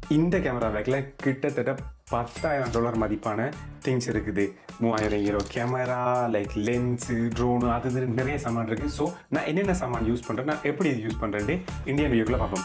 இந்த கேமரா பேக்கில் கிட்டத்தட்ட பத்தாயிரம் டாலர் மதிப்பான திங்ஸ் இருக்குது மூவாயிரம் hero camera like lens drone அது இது நிறைய சாமான் இருக்குது ஸோ நான் என்னென்ன சாமான் யூஸ் பண்ணுறேன் நான் எப்படி இது யூஸ் பண்ணுறேன் இந்தியன் வியூக்குள்ள பார்ப்போம்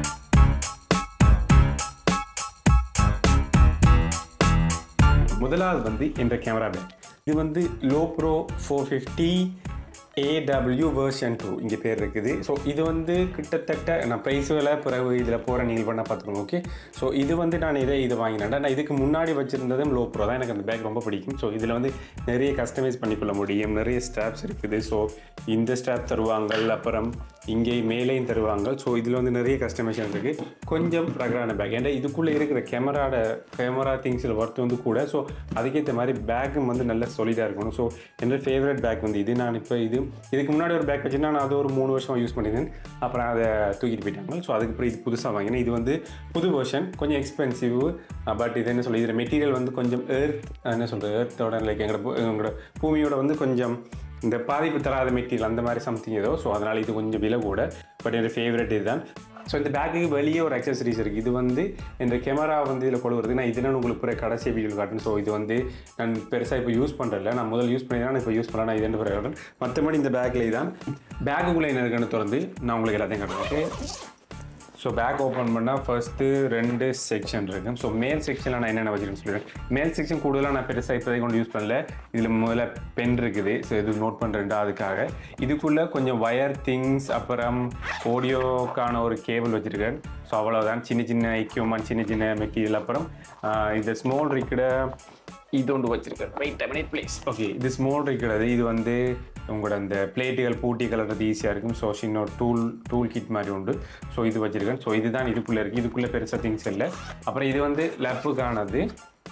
முதலாவது வந்து இந்த கேமரா பேக் இது வந்து Lowepro four fifty AW version two இங்கே பேர் இருக்குது ஸோ இது வந்து கிட்டத்தட்ட நான் ப்ரைஸ் விலை பிறகு இதில் போகிற நீங்கள் பண்ண பார்த்துக்கோங்க ஓகே ஸோ இது வந்து நான் இதை இது வாங்கினேன் நான் இதுக்கு முன்னாடி வச்சுருந்ததும் லோ ப்ரோ தான் எனக்கு அந்த பேக் ரொம்ப பிடிக்கும் ஸோ இதில் வந்து நிறைய கஸ்டமைஸ் பண்ணிக்கொள்ள முடியும் நிறைய ஸ்ட்ராப்ஸ் இருக்குது ஸோ இந்த ஸ்ட்ராப் தருவாங்க அப்புறம் இங்கே மேலேயும் தருவாங்க ஸோ இதில் வந்து நிறைய கஸ்டமைசேஷன் இருக்குது கொஞ்சம் ரகரான பேக் ஏன்னா இதுக்குள்ளே இருக்கிற கேமராட கேமரா திங்ஸில் ஒர்த் வந்து கூட ஸோ அதுக்கேற்ற மாதிரி பேக்கும் வந்து நல்ல சொலிடாக இருக்கணும் ஸோ என்னோட ஃபேவரட் பேக் வந்து இது நான் இப்போ இது இதுக்கு முன்னாடி ஒரு பேக் வச்சுருந்தா நான் அது ஒரு மூணு வருஷம் யூஸ் பண்ணியிருந்தேன் அப்புறம் அதை தூக்கிட்டு போயிட்டாங்க ஸோ அதுக்கப்புறம் இது புதுசாக வாங்கினேன் இது வந்து புது வெர்ஷன் கொஞ்சம் எக்ஸ்பென்சிவ் பட் இது என்ன சொல்ல இதில் மெட்டீரியல் வந்து கொஞ்சம் எர்த் என்ன சொல்கிறது எர்த்தோட லைக் எங்களோட பூ- எங்களோட பூமியோட வந்து கொஞ்சம் இந்த பாதிப்பு தராத மெட்டீரியல் அந்த மாதிரி சம்திங் ஏதோ ஸோ அதனால் இது கொஞ்சம் விலை கூட பட் என்னோட ஃபேவரட் இதுதான் ஸோ இந்த பேக்குக்கு வெளியே ஒரு அக்சசரிஸ் இருக்குது இது வந்து இந்த கேமரா வந்து இதில் கொண்டு வருது நான் இதுனா உங்களுக்கு பிறகு கடைசி வீடியோ காட்டுறேன் ஸோ இது வந்து நான் பெருசாக இப்போ யூஸ் பண்ணுறதில்ல நான் முதல்ல யூஸ் பண்ணி தான் இப்போ யூஸ் பண்ணலாம் நான் இது பிறகு காட்டுறேன் மற்றபடி இந்த பேக்கில் தான் பேக்குக்குள்ளே என்ன இருக்குன்னு திறந்து நான் உங்களுக்கு எல்லாத்தையும் காட்டுறேன் ஓகே ஸோ பேக் ஓப்பன் பண்ணால் ஃபர்ஸ்ட்டு ரெண்டு செக்ஷன் இருக்கும் ஸோ மேல் செக்ஷனில் நான் என்னென்ன வச்சுருக்கேன்னு சொல்லிடுறேன் மேல் செக்ஷன் கூடுதலாக நான் பெருசாக இப்போதைக்கு கொண்டு யூஸ் பண்ணல இதில் முதல்ல பென் இருக்குது ஸோ இது நோட் பண்ணுறேன்டா அதுக்காக இதுக்குள்ளே கொஞ்சம் வயர் திங்ஸ் அப்புறம் ஆடியோக்கான ஒரு கேபிள் வச்சுருக்கேன் ஸோ அவ்வளோதான் சின்ன சின்ன எக்யூப்மெண்ட் சின்ன சின்ன மெட்டீரியல் அப்புறம் ஆஹ், இந்த ஸ்மால் ரிக்கிட இது ஒன்று வச்சிருக்கேன் வெயிட் மினிட் ப்ளீஸ் ஓகே இது ஸ்மால் இருக்கிறது இது வந்து உங்களோட அந்த பிளேட்டுகள் பூட்டி கலர்றது ஈஸியாக இருக்கும் ஸோ சின்ன ஒரு டூல் டூல் கிட் மாதிரி உண்டு ஸோ இது வச்சிருக்கேன் ஸோ இதுதான் இதுக்குள்ளே இருக்குது இதுக்குள்ளே பெருசாக திங்ஸ் இல்லை அப்புறம் இது வந்து லெப்புக்கானது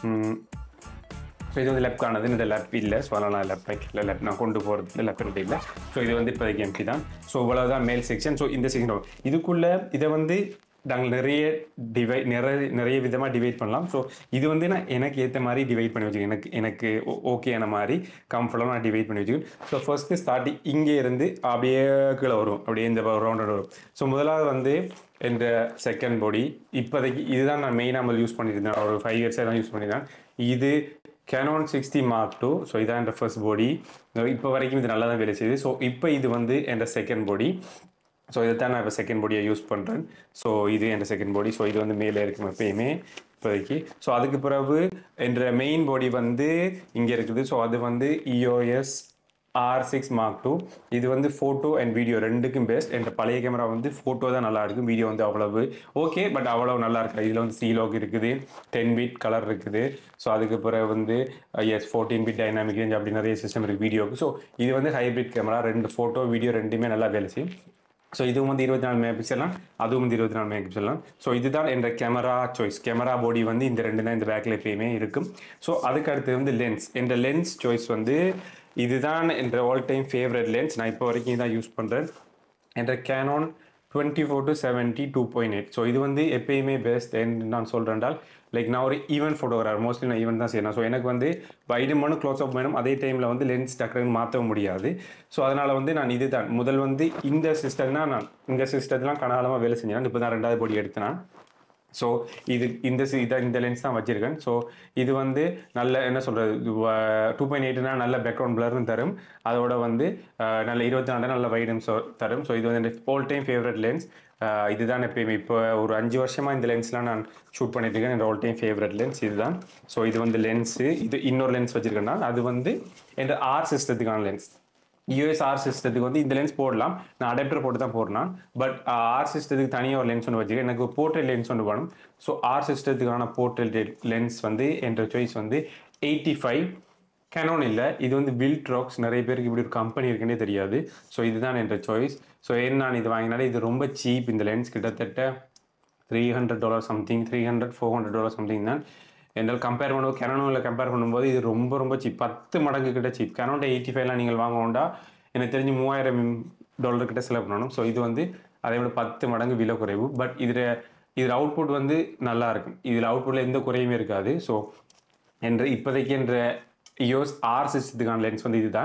ஸோ இது வந்து லெப்கானது இந்த லெப் இல்லை ஸோ அதனால் நான் லெப் வைக்கல லெப் நான் கொண்டு போகிறது இல்லை லெப் ரெண்டு இல்லை ஸோ இது வந்து இப்போதைக்கு எம்டி தான் ஸோ இவ்வளோதான் மேல் செக்ஷன் ஸோ இந்த செக்ஷன் இதுக்குள்ளே இதை வந்து நாங்கள் நிறைய டிவைட் நிறைய நிறைய விதமாக டிவைட் பண்ணலாம் ஸோ இது வந்து நான் எனக்கு ஏற்ற மாதிரி டிவைட் பண்ணி வச்சுக்கேன் எனக்கு எனக்கு ஓகேயான மாதிரி கம்ஃபர்டபுளாக நான் டிவைட் பண்ணி வச்சுக்கேன் ஸோ ஃபர்ஸ்ட்டு ஸ்டார்டிங் இங்கே இருந்து அப்படியே கீழே வரும் அப்படியே இந்த ரவுண்டட் வரும் ஸோ முதலாவது வந்து இந்த செகண்ட் பாடி இப்போதைக்கு இதுதான் நான் மெயினாக நம்ம யூஸ் பண்ணியிருந்தேன் ஒரு ஃபைவ் இயர்ஸாக தான் யூஸ் பண்ணியிருந்தேன் இது Canon sixty mark two so இதான் என் ஃபர்ஸ்ட் பாடி இப்போ வரைக்கும் இது நல்லா தான் வேலை செய்யுது ஸோ இப்போ இது வந்து என் செகண்ட் பாடி ஸோ இதை தான் நான் இப்போ செகண்ட் பாடியை யூஸ் பண்ணுறேன் ஸோ இது என் செகண்ட் பாடி ஸோ இது வந்து மேலே இருக்கும் எப்பயுமே இப்போதைக்கு ஸோ அதுக்கு பிறகு என்ற மெயின் பாடி வந்து இங்கே இருக்குது ஸோ அது வந்து EOS R six mark two இது வந்து ஃபோட்டோ அண்ட் வீடியோ ரெண்டுக்கும் பெஸ்ட் என்ற பழைய கேமரா வந்து ஃபோட்டோ தான் நல்லா இருக்கும் வீடியோ வந்து அவ்வளவு ஓகே பட் அவ்வளவு நல்லா இருக்கு இதில் வந்து சீலோக் இருக்குது டென் பிட் கலர் இருக்குது ஸோ அதுக்கு பிறகு வந்து S fourteen bit dynamic range அப்படி நிறைய சிஸ்டம் இருக்குது வீடியோக்கு ஸோ இது வந்து ஹைப்ரிட் கேமரா ரெண்டு ஃபோட்டோ வீடியோ ரெண்டுமே நல்லா வேலை செய்யும் ஸோ இதுவும் வந்து இருபத்தி நாலு மெகா பிக்சல்லாம் அதுவும் வந்து இருபத்தி நாலு மெகா பிக்சல்லாம் ஸோ இதுதான் என்ற கேமரா சாய்ஸ் கேமரா பாடி வந்து இந்த ரெண்டு தான் இந்த பேக்கில் எப்பயுமே இருக்கும் ஸோ அதுக்கு அடுத்து வந்து லென்ஸ் என்ற லென்ஸ் சாய்ஸ் வந்து இதுதான் என்ற ஆல் டைம் ஃபேவரட் லென்ஸ் நான் இப்போ வரைக்கும் இதான் யூஸ் பண்ணுறேன் என்ற Canon twenty four to seventy two point eight so இது வந்து எப்பயுமே பெஸ்ட் நான் சொல்கிறேன்டால் லைக் நான் ஒரு ஈவென்ட் ஃபோட்டோகிராஃபர் மோஸ்ட்லி நான் ஈவெண்ட் தான் செய்யணும் ஸோ எனக்கு வந்து வைடும் வேணும் க்ளோஸ் அப் வேணும் அதே டைமில் வந்து லென்ஸ் டக்குன்னு மாற்ற முடியாது ஸோ அதனால் வந்து நான் இதுதான் முதல் வந்து இந்த சிஸ்டம்னா நான் இந்த சிஸ்டத்துலாம் கனாலமாக வேலை செஞ்சேன் இப்போ தான் ரெண்டாவது பொடி எடுத்தேன் நான் ஸோ இது இந்த சி- இதை இந்த லென்ஸ் தான் வச்சிருக்கேன் ஸோ இது வந்து நல்ல என்ன சொல்கிறது டூ பாயிண்ட் எயிட்னா நல்ல பேக்ரவுண்ட் பிளர்னு தரும் அதோட வந்து அஹ், நல்ல இருபத்தி நாலு நல்ல வைடும் தரும் ஸோ இது வந்து ஆல் டைம் ஃபேவரட் லென்ஸ் இதுதான் எப்பயுமே இப்போ ஒரு அஞ்சு வருஷமாக இந்த லென்ஸ்லாம் நான் ஷூட் பண்ணிட்டு இருக்கேன் என்னோட ஆல் டைம் ஃபேவரட் லென்ஸ் இதுதான் ஸோ இது வந்து லென்ஸு இது இன்னொரு லென்ஸ் வச்சிருக்கேன் நான் அது வந்து என் ஆர் சிஸ்டத்துக்கான லென்ஸ் யூஎஸ்ஆர் சிஸ்டத்துக்கு வந்து இந்த லென்ஸ் போடலாம் நான் அடாப்டர் போட்டு தான் போடலாம் பட் ஆர் சிஸ்டத்துக்கு தனியாக ஒரு லென்ஸ் ஒன்று வச்சுருக்கேன் எனக்கு போர்ட்ரேட் லென்ஸ் ஒன்று வேணும் ஸோ ஆர் சிஸ்டத்துக்கான போர்ட்ரேட் லென்ஸ் வந்து என்ற சாய்ஸ் வந்து எயிட்டி ஃபைவ் கேனோன் இல்லை இது வந்து வில்ட்ராக்ஸ் நிறைய பேருக்கு இப்படி ஒரு கம்பெனி இருக்குன்னே தெரியாது ஸோ இதுதான் என்ற சாய்ஸ் ஸோ ஏன் நான் இது வாங்கினாலே இது ரொம்ப சீப் இந்த லென்ஸ் கிட்டத்தட்ட three hundred dollar something three hundred four hundred dollar something தான் என்னால் கம்பேர் பண்ணும்போது கெனோனில் கம்பேர் பண்ணும்போது இது ரொம்ப ரொம்ப சீப் பத்து மடங்கு கிட்ட சீப் கெனோட எயிட்டி ஃபைவ்லாம் நீங்கள் வாங்கணும்டா எனக்கு தெரிஞ்சு மூவாயிரம் டாலர் கிட்ட செலவு பண்ணணும் ஸோ இது வந்து அதை விட பத்து மடங்கு விலை குறைவு பட் இதில் இதில் அவுட்புட் வந்து நல்லா இருக்கும் இதில் அவுட்புட்டில் எந்த குறையுமே இருக்காது ஸோ என்ற இப்போதைக்கு என்ற இயோஸ் ஆர் சிஸ்டத்துக்கான லென்ஸ் வந்து இதுதான்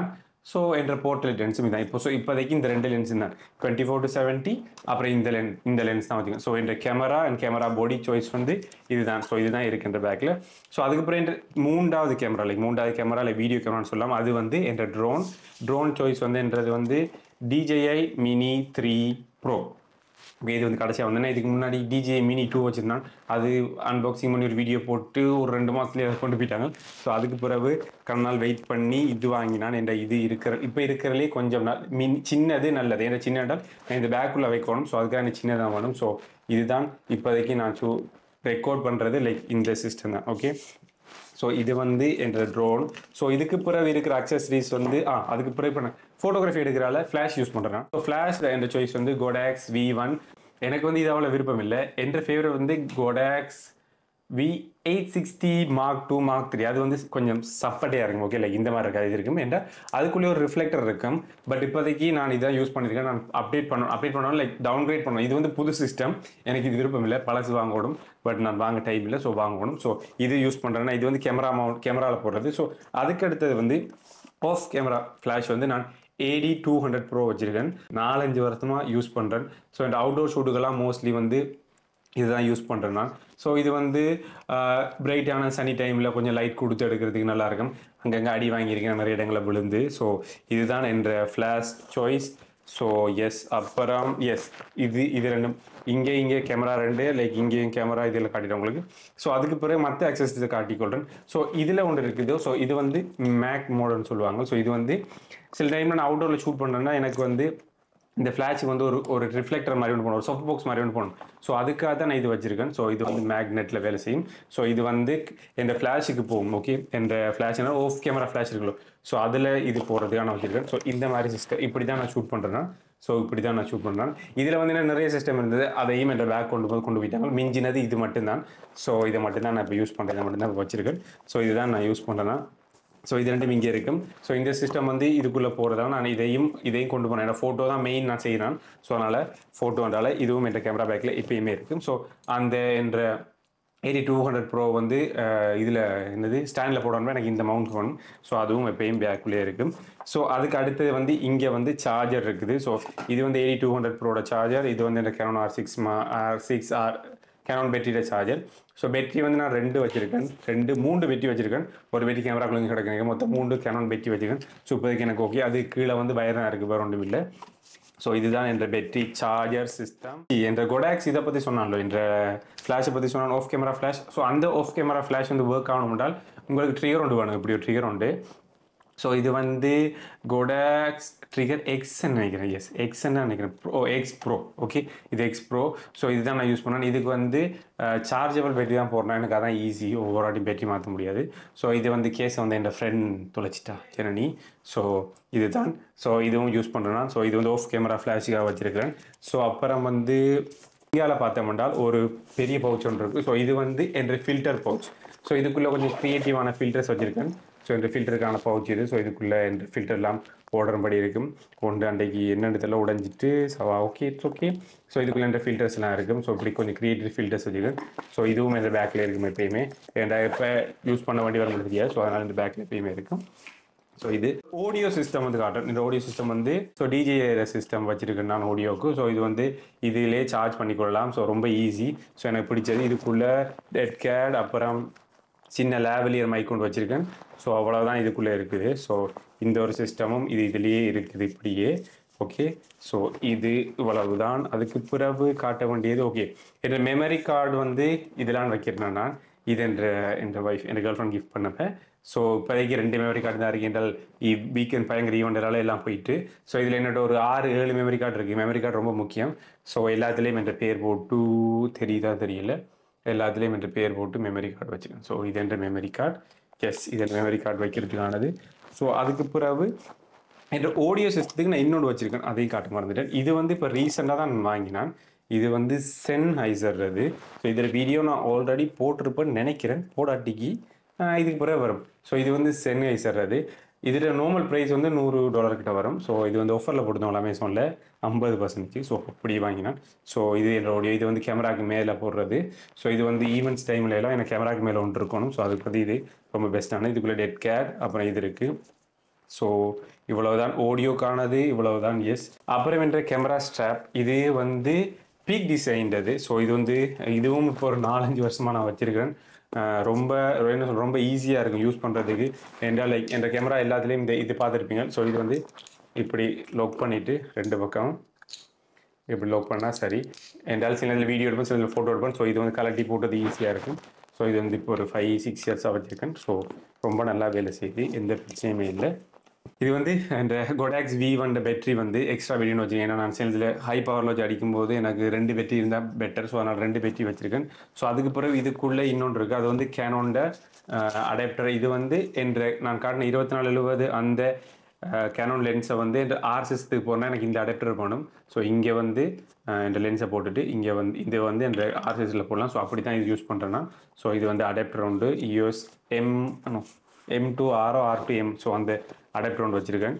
ஸோ என்ற போர்ட்ரேட் லென்ஸும் இதான் இப்போ ஸோ இப்போதைக்கு இந்த ரெண்டு லென்ஸ் தான் டுவெண்ட்டி ஃபோர் டு செவன்ட்டி அப்புறம் இந்த லென் இந்த லென்ஸ் தான் வச்சுக்கோங்க ஸோ என்ற camera and camera body choice வந்து இதுதான் ஸோ இதுதான் இருக்கு இந்த பேக்கில் ஸோ அதுக்கப்புறம் என்ற மூன்றாவது கேமரா லைக் மூன்றாவது கேமரா இல்லை வீடியோ கேமரான்னு சொல்லலாம் அது வந்து என்ற ட்ரோன் ட்ரோன் சாய்ஸ் வந்து என்றது வந்து DJI மினி த்ரீ ப்ரோ இது வந்து கடைசியாக வந்தேன்னா இதுக்கு முன்னாடி டிஜே மினி டூ வச்சுருந்தான் அது அன்பாக்சிங் பண்ணி ஒரு வீடியோ போட்டு ஒரு ரெண்டு மாதத்துலேயே அதை கொண்டு போயிட்டாங்க ஸோ அதுக்கு பிறகு கண்ணால் வெயிட் பண்ணி இது வாங்கினான் என்ற இது இருக்கிற இப்போ இருக்கிறதுலே கொஞ்சம் நாள் மின் சின்னது நல்லது ஏன்னா சின்ன என்றால் நான் இந்த பேக்குள்ளே வைக்கணும் ஸோ அதுக்காக எனக்கு சின்னதாக வேணும் ஸோ இதுதான் இப்போதைக்கு நான் சூ ரெக்கார்ட் பண்ணுறது லைக் இந்த சிஸ்டம் தான் ஓகே ஸோ இது வந்து என்ற ட்ரோன் ஸோ இதுக்கு பிறகு இருக்கிற அக்சசரிஸ் வந்து ஆ அதுக்கு பிறகு இப்போ நான் ஃபோட்டோகிராஃபி எடுக்கிறால ஃப்ளாஷ் யூஸ் பண்ணுறேன் ஸோ ஃப்ளாஷ் என்ற சாய்ஸ் வந்து கோடாக்ஸ் வி ஒன் எனக்கு வந்து இது அவ்வளோ விருப்பம் இல்லை என்ற ஃபேவரட் வந்து Godox V eight sixty mark two mark three அது வந்து கொஞ்சம் சப்பட்டையாக இருக்கும் ஓகே லைக் இந்த மாதிரி இருக்காது இது இருக்கும் ஏன்டா அதுக்குள்ளே ஒரு ரிஃப்ளெக்டர் இருக்கும் பட் இப்போதைக்கு நான் இதான் யூஸ் பண்ணியிருக்கேன் நான் அப்டேட் பண்ணணும் அப்டேட் பண்ணணும் லைக் டவுன்கிரேட் பண்ணணும் இது வந்து புது சிஸ்டம் எனக்கு இது விருப்பம் இல்லை பழசு வாங்கணும் பட் நான் வாங்க டைம் இல்லை ஸோ வாங்கணும் ஸோ இது யூஸ் பண்ணுறேன்னா இது வந்து கேமரா மவுண்ட் கேமராவில் போடுறது ஸோ அதுக்கு அடுத்தது வந்து ஆஃப் கேமரா ஃப்ளாஷ் வந்து நான் ஏடி டூ ஹண்ட்ரட் ப்ரோ வச்சுருக்கேன் நாலஞ்சு வருஷமாக யூஸ் பண்ணுறேன் ஸோ இந்த அவுட்டோர் ஷூட்டுக்கெல்லாம் மோஸ்ட்லி வந்து இதுதான் யூஸ் பண்ணுறேன் நான் ஸோ இது வந்து பிரைட்டான சனி டைமில் கொஞ்சம் லைட் கொடுத்து எடுக்கிறதுக்கு நல்லா இருக்கும் அங்கங்கே அடி வாங்கியிருக்கேன் நிறைய இடங்களில் விழுந்து ஸோ இதுதான் என்ற ஃப்ளாஷ் சாய்ஸ் ஸோ எஸ் அப்புறம் எஸ் இது இது ரெண்டும் இங்கே இங்கே கேமரா ரெண்டு லைக் இங்கேயும் கேமரா இதில் காட்டிட்டேன் உங்களுக்கு ஸோ அதுக்கு பிறகு மற்ற அக்சஸ் காட்டிக்கொள்கிறேன் ஸோ இதில் ஒன்று இருக்குது ஸோ இது வந்து மேக் மோடுன்னு சொல்லுவாங்க ஸோ இது வந்து சில டைமில் நான் அவுட்டோரில் ஷூட் பண்ணுறேன்னா எனக்கு வந்து இந்த ஃப்ளாஷுக்கு வந்து ஒரு ஒரு ரிஃப்ளெக்டர் மாதிரி ஒன்று போகணும் ஒரு சாஃப்ட் பாக்ஸ் மாதிரி ஒன்று போகணும் ஸோ அதுக்காக தான் நான் இது வச்சிருக்கேன் ஸோ இது வந்து மேக்னெட்டில் வேலை செய்யும் ஸோ இது வந்து இந்த ஃப்ளாஷுக்கு போகும் ஓகே இந்த ஃப்ளாஷ்னா ஆஃப் கேமரா ஃப்ளாஷ் இருக்குல்ல ஸோ அதில் இது போகிறதுக்காக நான் வச்சிருக்கேன் ஸோ இந்த மாதிரி சிஸ்டம் இப்படி தான் நான் ஷூட் பண்ணுறேன்னா ஸோ இப்படி தான் நான் ஷூட் பண்ணுறேன் இதில் வந்து என்ன நிறைய சிஸ்டம் இருந்தது அதையும் என்ற பேக் கொண்டு போய் கொண்டு போயிட்டாங்க மிஞ்சினது இது மட்டும்தான் ஸோ இதை மட்டும்தான் நான் இப்போ யூஸ் பண்ணுறேன் இதை மட்டும்தான் இப்போ வச்சிருக்கேன் ஸோ இதுதான் நான் யூஸ் பண்ணுறேன்னா ஸோ இது ரெண்டும் இங்கே இருக்கும் ஸோ இந்த சிஸ்டம் வந்து இதுக்குள்ளே போகிறதால நான் இதையும் இதையும் கொண்டு போனேன் ஏன்னா ஃபோட்டோ தான் மெயின் நான் செய்கிறேன் ஸோ அதனால் ஃபோட்டோன்றால இதுவும் என்ற கேமரா பேக்கில் எப்பயுமே இருக்கும் ஸோ அந்த என்ற எயிட்டி டூ ஹண்ட்ரட் ப்ரோ வந்து இதில் என்னது ஸ்டாண்டில் போடணும் எனக்கு இந்த மவுண்ட் வேணும் ஸோ அதுவும் எப்பயும் பேக்குள்ளே இருக்கும் ஸோ அதுக்கு அடுத்தது வந்து இங்கே வந்து சார்ஜர் இருக்குது ஸோ இது வந்து எயிட்டி டூ ஹண்ட்ரட் ப்ரோட சார்ஜர் இது வந்து இந்த கேனோன் ஆர் சிக்ஸ் மா ஆர் சிக்ஸ் ஆர் கேனான் பேட்டரியில் சார்ஜர் ஸோ பேட்டரி வந்து நான் ரெண்டு வச்சிருக்கேன் ரெண்டு மூணு பேட்டரி வச்சிருக்கேன் ஒரு பேட்டரி கேமரா குளிங்க கிடக்குங்க மொத்தம் மூணு கேனான் பேட்டரி வச்சிருக்கேன் ஸோ இப்போதைக்கு எனக்கு ஓகே அது கீழே வந்து வயர் தான் இருக்குது வேறு ஒன்றும் இல்லை ஸோ இதுதான் என்ற பேட்டரி சார்ஜர் சிஸ்டம் என்ற கொடாக்ஸ் இதை பற்றி சொன்னாலோ என்ற ஃப்ளாஷை பற்றி சொன்னாலும் ஆஃப் கேமரா ஃப்ளாஷ் ஸோ அந்த ஆஃப் கேமரா ஃப்ளாஷ் வந்து ஒர்க் ஆகணும் என்றால் உங்களுக்கு ட்ரிகர் ஒன்று வேணும் இப்படி ஒரு ட்ரிகர் உண்டு ஸோ இது வந்து கொடாக்ஸ் ட்ரிகர் எக்ஸ்ன்னு நினைக்கிறேன் எஸ் எக்ஸ்ன்னு நினைக்கிறேன் ப்ரோ எக்ஸ் ப்ரோ ஓகே இது எக்ஸ் ப்ரோ ஸோ இதுதான் நான் யூஸ் பண்ணேன் இதுக்கு வந்து சார்ஜபிள் பேட்டரி தான் போடுறேன் எனக்கு அதான் ஈஸி ஒவ்வொரு வாட்டி பேட்டரி மாற்ற முடியாது ஸோ இது வந்து கேஸை வந்து என் ஃப்ரெண்ட் தொலைச்சிட்டா ஜனனி ஸோ இதுதான் ஸோ இதுவும் யூஸ் பண்ணுறேன் ஸோ இது வந்து ஆஃப் கேமரா ஃப்ளாஷுக்காக வச்சுருக்கிறேன் ஸோ அப்புறம் வந்து இந்தியாவில் பார்த்தோம்னால் ஒரு பெரிய பவுச் ஒன்று இருக்குது ஸோ இது வந்து என்ற ஃபில்டர் பவுச் ஸோ இதுக்குள்ளே கொஞ்சம் க்ரியேட்டிவான ஃபில்டர்ஸ் வச்சுருக்கேன் ஸோ இந்த ஃபில்டருக்கான பவுச் இது ஸோ இதுக்குள்ளே இந்த ஃபில்டர்லாம் போடுறபடி இருக்கும் கொண்டு அன்றைக்கு என்னென்னு தெரியல உடஞ்சிட்டு so okay it's okay so இதுக்குள்ளே இந்த ஃபில்டர்ஸ்லாம் இருக்கும் ஸோ இப்படி கொஞ்சம் க்ரியேட்டிவ் ஃபில்டர்ஸ் வச்சுருக்கேன் ஸோ இதுவும் இந்த பேக்கில் இருக்கும் எப்பயுமே ஏன்டா இப்போ யூஸ் பண்ண வேண்டி வர தெரியாது ஸோ அதனால் இந்த பேக்கில் எப்பயுமே இருக்கும் ஸோ இது ஆடியோ சிஸ்டம் வந்து காட்டுறேன் இந்த ஆடியோ சிஸ்டம் வந்து ஸோ டிஜே சிஸ்டம் வச்சிருக்கேன் நான் ஆடியோவுக்கு ஸோ இது வந்து இதிலே சார்ஜ் பண்ணிக்கொள்ளலாம் ஸோ ரொம்ப ஈஸி ஸோ எனக்கு பிடிச்சது இதுக்குள்ளே டெட் கேட் அப்புறம் சின்ன லேவலியர் மைக் கொண்டு வச்சுருக்கேன் ஸோ அவ்வளோதான் இதுக்குள்ளே இருக்குது ஸோ இந்த ஒரு சிஸ்டமும் இது இதுலேயே இருக்குது இப்படியே ஓகே ஸோ இது இவ்வளவு தான் அதுக்கு பிறகு காட்ட வேண்டியது ஓகே என்ற மெமரி கார்டு வந்து இதெல்லாம் வைக்கிறேன் நான் இது என்ற என்ற ஒய்ஃப் என் கேர்ள் ஃப்ரெண்ட் கிஃப்ட் பண்ணப்ப ஸோ இப்போதைக்கு ரெண்டு மெமரி கார்டு தான் இருக்கு என்றால் வீக்கெண்ட் பயங்கர ஈவெண்டால எல்லாம் போயிட்டு ஸோ இதில் என்னோட ஒரு ஆறு ஏழு மெமரி கார்டு இருக்குது மெமரி கார்டு ரொம்ப முக்கியம் ஸோ எல்லாத்துலேயும் என்ற பேர் போட்டு தெரியுதா தெரியல எல்லாத்துலேயும் என்ற பேர் போட்டு மெமரி கார்டு வச்சுக்கேன் ஸோ இது என்ற மெமரி கார்டு எஸ் இதில் மெமரி கார்டு வைக்கிறதுக்கானது ஸோ அதுக்கு பிறகு என்ற ஆடியோ சிஸ்டத்துக்கு நான் இன்னொன்று வச்சுருக்கேன் அதையும் காட்ட மறந்துட்டேன் இது வந்து இப்போ ரீசெண்டாக தான் நான் வாங்கினான் இது வந்து சென் ஹைசர் அது ஸோ இதில் வீடியோ நான் ஆல்ரெடி போட்டிருப்பேன்னு நினைக்கிறேன் போடாட்டிக்கு ஆஹ் இதுக்கு பிறகு வரும் ஸோ இது வந்து சென் ஹைசர் அது இதில் நார்மல் ப்ரைஸ் வந்து நூறு டாலர் கிட்ட வரும் ஸோ இது வந்து ஆஃபரில் போட்டுருந்தோம் அமேசானில் ஐம்பது பர்சன்டேஜ் ஸோ அப்படி வாங்கினான் ஸோ இது என்னோட இது வந்து கேமராக்கு மேலே போடுறது ஸோ இது வந்து ஈவெண்ட்ஸ் டைம்ல எல்லாம் எனக்கு கேமராக்கு மேலே ஒன்று இருக்கணும் ஸோ அதுக்கு வந்து இது ரொம்ப பெஸ்ட்டான இதுக்குள்ளே டெட் கேட் அப்புறம் இது இருக்குது ஸோ இவ்வளவுதான் ஆடியோக்கானது இவ்வளவுதான் எஸ் அப்புறம் என்ற கேமரா ஸ்ட்ராப் இது வந்து பீக் டிசைன்றது ஸோ இது வந்து இதுவும் இப்போ ஒரு நாலஞ்சு வருஷமாக நான் வச்சிருக்கிறேன் அஹ் ரொம்ப என்ன சொல்ற, ரொம்ப ஈஸியாக இருக்கும் யூஸ் பண்ணுறதுக்கு என்றால் லைக் என்ற கேமரா எல்லாத்துலேயும் இந்த இது பார்த்துருப்பீங்க ஸோ இது வந்து இப்படி லாக் பண்ணிவிட்டு ரெண்டு பக்கம் இப்படி லோக் பண்ணால் சரி என்றால் சில வீடியோ எடுப்பேன் சில ஃபோட்டோ எடுப்பேன் ஸோ இது வந்து கலட்டி போட்டது ஈஸியாக இருக்கும் ஸோ இது வந்து இப்போ ஒரு ஃபைவ் சிக்ஸ் இயர்ஸாக வச்சுருக்கேன் ஸோ ரொம்ப நல்லா வேலை செய்யுது எந்த பிரச்சனையுமே இல்லை இது வந்து இந்த கொடாக்ஸ் வி ஒன் பேட்டரி வந்து எக்ஸ்ட்ரா வெடின்னு வச்சுருக்கேன் ஏன்னா நான் சிலதில் ஹை பவரில் வச்சு அடிக்கும்போது எனக்கு ரெண்டு பேட்டரி இருந்தால் பெட்டர் ஸோ அதனால் ரெண்டு பேட்டரி வச்சுருக்கேன் ஸோ அதுக்கு பிறகு இதுக்குள்ளே இன்னொன்று இருக்குது அது வந்து கேனோட அடாப்டர் இது வந்து என்ற நான் காட்டின இருபத்தி நாலு எழுபது அந்த கேனோன் லென்ஸை வந்து இந்த ஆர்சிஎஸ்க்கு போனால் எனக்கு இந்த அடாப்டர் போகணும் ஸோ இங்கே வந்து அஹ், இந்த லென்ஸை போட்டுட்டு இங்கே வந்து இது வந்து இந்த ஆர்சிஎஸில் போடலாம் ஸோ அப்படி தான் இது யூஸ் பண்ணுறேன்னா ஸோ இது வந்து அடாப்டர் உண்டு US M M to arrow R to M so அந்த அடாப்டர் ஒன்று வச்சுருக்கேன்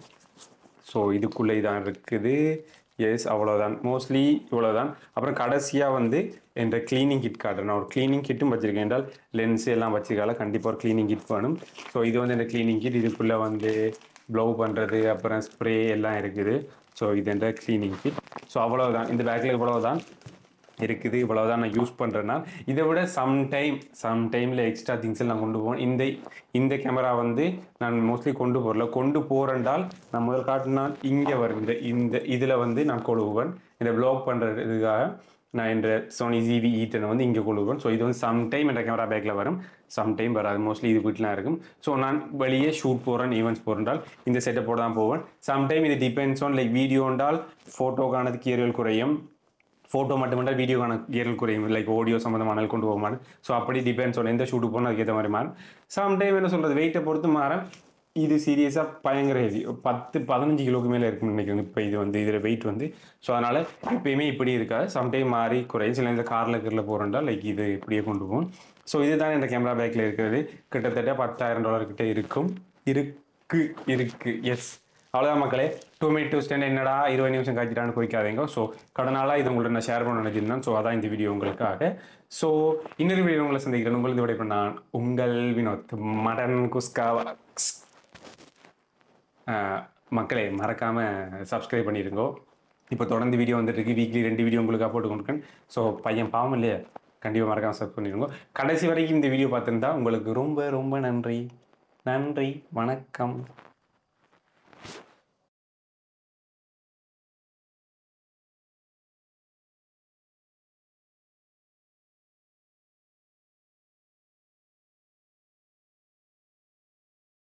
ஸோ இதுக்குள்ளே இதான் இருக்குது எஸ் அவ்வளோதான் மோஸ்ட்லி இவ்வளோதான் அப்புறம் கடைசியாக வந்து என்ற க்ளீனிங் கிட் காட்டுறேன் நான் ஒரு க்ளீனிங் கிட்டும் வச்சுருக்கேன் என்றால் லென்ஸ் எல்லாம் வச்சிருக்கால கண்டிப்பாக ஒரு க்ளீனிங் கிட் வேணும் ஸோ இது வந்து இந்த க்ளீனிங் கிட் இதுக்குள்ளே வந்து ப்ளவு பண்ணுறது அப்புறம் ஸ்ப்ரே எல்லாம் இருக்குது ஸோ இது என்ற க்ளீனிங் கிட் ஸோ அவ்வளோதான் இந்த பேக்கில் இவ்வளோதான் இருக்குது இவ்வளவுதான் நான் யூஸ் பண்ணுறேன்னா இதை விட சம் டைம் சம் டைமில் எக்ஸ்ட்ரா திங்ஸ் நான் கொண்டு போவேன் இந்த இந்த கேமரா வந்து நான் மோஸ்ட்லி கொண்டு போகல கொண்டு போகிறேன்டால் நான் முதல் காட்டினா இங்கே வரும் இந்த இந்த இதில் வந்து நான் கொழுவுவேன் இந்த ப்ளாக் பண்ணுறதுக்காக நான் என்ற சோனி ஜிவி ஈட்டனை வந்து இங்கே கொழுவுவேன் ஸோ இது வந்து சம் டைம் என்ற கேமரா பேக்கில் வரும் சம் டைம் வராது மோஸ்ட்லி இது வீட்டிலாம் இருக்கும் ஸோ நான் வெளியே ஷூட் போகிறேன் ஈவெண்ட்ஸ் போகிறேன்டால் இந்த செட்டப்போட தான் போவேன் சம் டைம் இது டிபெண்ட்ஸ் ஆன் லைக் வீடியோண்டால் ஃபோட்டோக்கானது கீரியல் குறையும் ஃபோட்டோ மட்டுமெண்டா வீடியோக்கான கியர்கள் குறையும் லைக் ஆடியோ சம்மந்தமான கொண்டு போக மாட்டேன் ஸோ அப்படி டிபெண்ட்ஸ் ஆன் எந்த ஷூட்டு போகணும் அதுக்கேற்ற மாதிரி மாறும் சம்டைம் என்ன சொல்கிறது வெயிட்டை பொறுத்து மாறும் இது சீரியஸாக பயங்கர ஹெவி பத்து பதினஞ்சு கிலோக்கு மேலே இருக்குன்னு நினைக்கிறேன் இப்போ இது வந்து இதில் வெயிட் வந்து ஸோ அதனால் எப்பயுமே இப்படி இருக்காது சம்டைம் மாறி குறையும் சில இந்த காரில் கீரில் போகிறோம்டா லைக் இது இப்படியே கொண்டு போகும் ஸோ இதுதான் இந்த கேமரா பேக்கில் இருக்கிறது கிட்டத்தட்ட பத்தாயிரம் டாலர் கிட்ட இருக்கும் இருக்கு இருக்கு எஸ் அவ்வளோதான் மக்களே டூ மினிட் டூ ஸ்டாண்ட் என்னடா இருபது நிமிஷம் காய்ச்சிட்டான்னு குறைக்காதீங்க ஸோ கடனால இது உங்கள்ட்ட நான் ஷேர் பண்ண நினைச்சிருந்தேன் ஸோ அதான் இந்த வீடியோ உங்களுக்காக ஸோ இன்னொரு வீடியோ உங்களை சந்திக்கிறேன் உங்களுக்கு விடை நான் உங்கள் வினோத் மடன் குஸ்கா ஆஹ், மக்களே மறக்காமல் சப்ஸ்கிரைப் பண்ணிடுங்க இப்போ தொடர்ந்து வீடியோ வந்துட்டு இருக்கு வீக்லி ரெண்டு வீடியோ உங்களுக்காக போட்டு கொடுக்கேன் ஸோ பையன் பாவம் இல்லையா கண்டிப்பாக மறக்காமல் சப்ஸ்கிரைப் பண்ணிடுங்க கடைசி வரைக்கும் இந்த வீடியோ பார்த்துருந்தா உங்களுக்கு ரொம்ப ரொம்ப நன்றி நன்றி வணக்கம்